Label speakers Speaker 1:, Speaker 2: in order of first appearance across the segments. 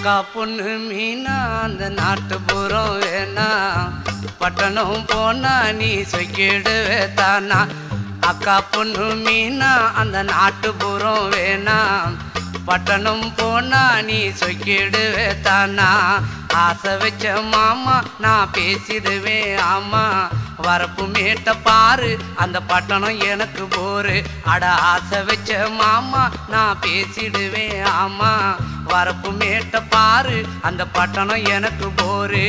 Speaker 1: அக்கா பொண்ணு மீனா அந்த நாட்டுப்புறம் வேணா பட்டணம் போனா நீ சொக்கிடுவே தானா அக்கா பொண்ணு மீனா அந்த நாட்டுப்புறம் வேணா பட்டணம் போனா நீ சொக்கிடுவே தானா ஆசை வச்ச மாமா நான் பேசிடுவேன் ஆமா வரப்பு மேட்ட பாரு அந்த பட்டணம் எனக்கு போரு அட ஆசை வச்ச மாமா நான் பேசிடுவேன் ஆமா வரப்பு மேட்ட பாரு அந்த பட்டணம் எனக்கு போரு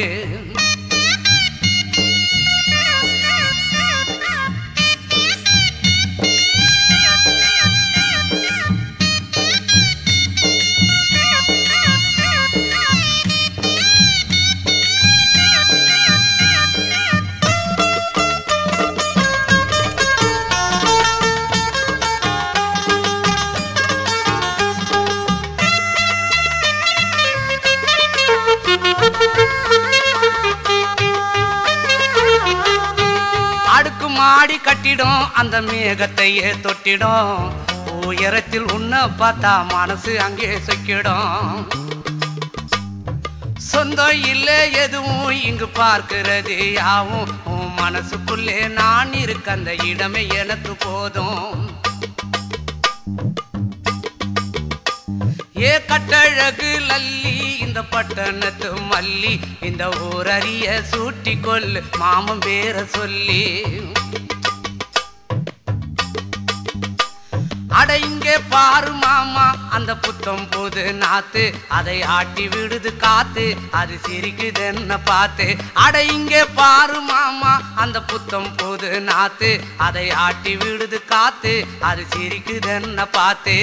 Speaker 1: அடுக்கு மாடி கட்டிடும் அந்த மேகத்தையே தொட்டிடும் உயரத்தில் உன்னை பார்த்தா மனசு அங்கே சொக்கிடும் சொந்தம் இல்லை எதுவும் இங்கு பார்க்கிறது யாவும் உன் மனசுக்குள்ளே நான் இருக்க அந்த இடமே எனக்கு போதும் ஏ கட்டழகு லல்லி இந்த பட்டணத்து மல்லி இந்த ஊரறிய சூட்டி கொல்லு மாமன் பேர சொல்லி அட இங்கே பாரு மாமா அந்த புத்தம் போது நாத்து அதை ஆட்டி விடுது காத்து அது சிரிக்குது என்ன பார்த்து அட இங்கே பாரு மாமா அந்த புத்தம் போது நாத்து அதை ஆட்டி விடுது காத்து அது சிரிக்குது என்ன பார்த்து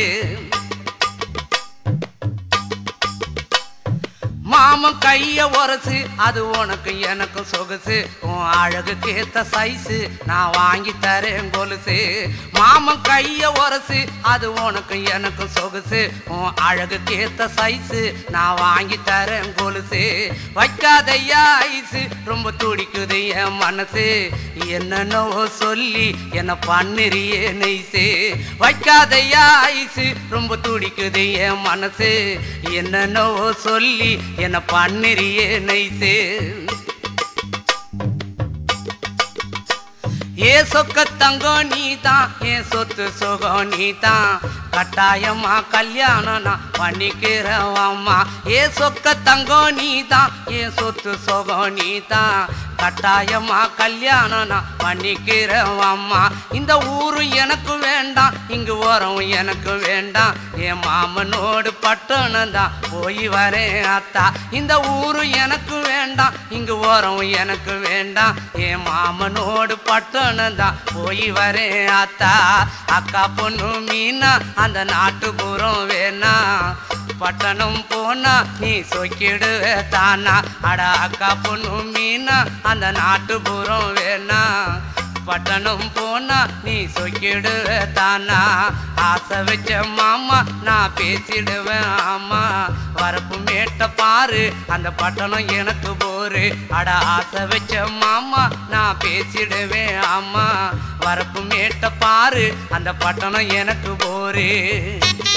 Speaker 1: மாமன் கைய உரசு அது உனக்கு எனக்கு சொகுசு உன் அழகுக்கு ஏத்த சைஸு நான் வாங்கி தரேன் கொலுசு மாமன் கைய உரசு அது உனக்கு எனக்கு சொகுசு உன் அழகுக்கு ஏத்த சைஸு நான் வாங்கி தரேன் கொலுசு வைக்காதையா ஐசு ரொம்ப துடிக்குது என் மனசு என்னென்னவோ சொல்லி என்ன பண்ணுறியே நெய்சு வைக்காதையா ஐசு ரொம்ப துடிக்குது என் மனசு என்னென்னவோ சொல்லி என்ன பண்ணுறியே நைசு ஏ சொக்க தங்கம் நீ தான் என் சொத்து சுகம் நீ தான் கட்டாயமா கல்யாணம் நான் பண்ணிக்கிறேன் அம்மா ஏ சொக்க தங்கம் நீ தான் என் சொத்து சுகம் நீ தான் கட்டாயமா கல்யாணம் நான் பண்ணிக்கிறேன் அம்மா இந்த ஊரு எனக்கு வேண்டாம் இங்கு ஓரம் எனக்கு வேண்டாம் என் மாமனோடு பட்டணம் தான் போய் வரேன் அத்தா இந்த ஊரு எனக்கு வேண்டாம் இங்கு ஓரம் எனக்கு வேண்டாம் என் மாமனோடு பட்டணம் தான் போய் வரேன் அத்தா அக்கா பொண்ணு மீனா அந்த நாட்டுப்புறம் வேணா பட்டணம் போனா நீ சொக்கிடுவே தானா அட அக்கா பொண்ணு மீனா அந்த நாட்டுப்புறம் வேணா பட்டணம் போனா நீ சொக்கிடுவே தானா ஆசை வச்ச மாமா நான் பேசிடுவேன் ஆமா வரப்பு மேட்ட பாரு அந்த பட்டணம் எனக்கு போரு அட ஆசை வச்ச மாமா நான் பேசிடுவேன் ஆமா வரப்பு மேட்ட பாரு அந்த பட்டணம் எனக்கு போரு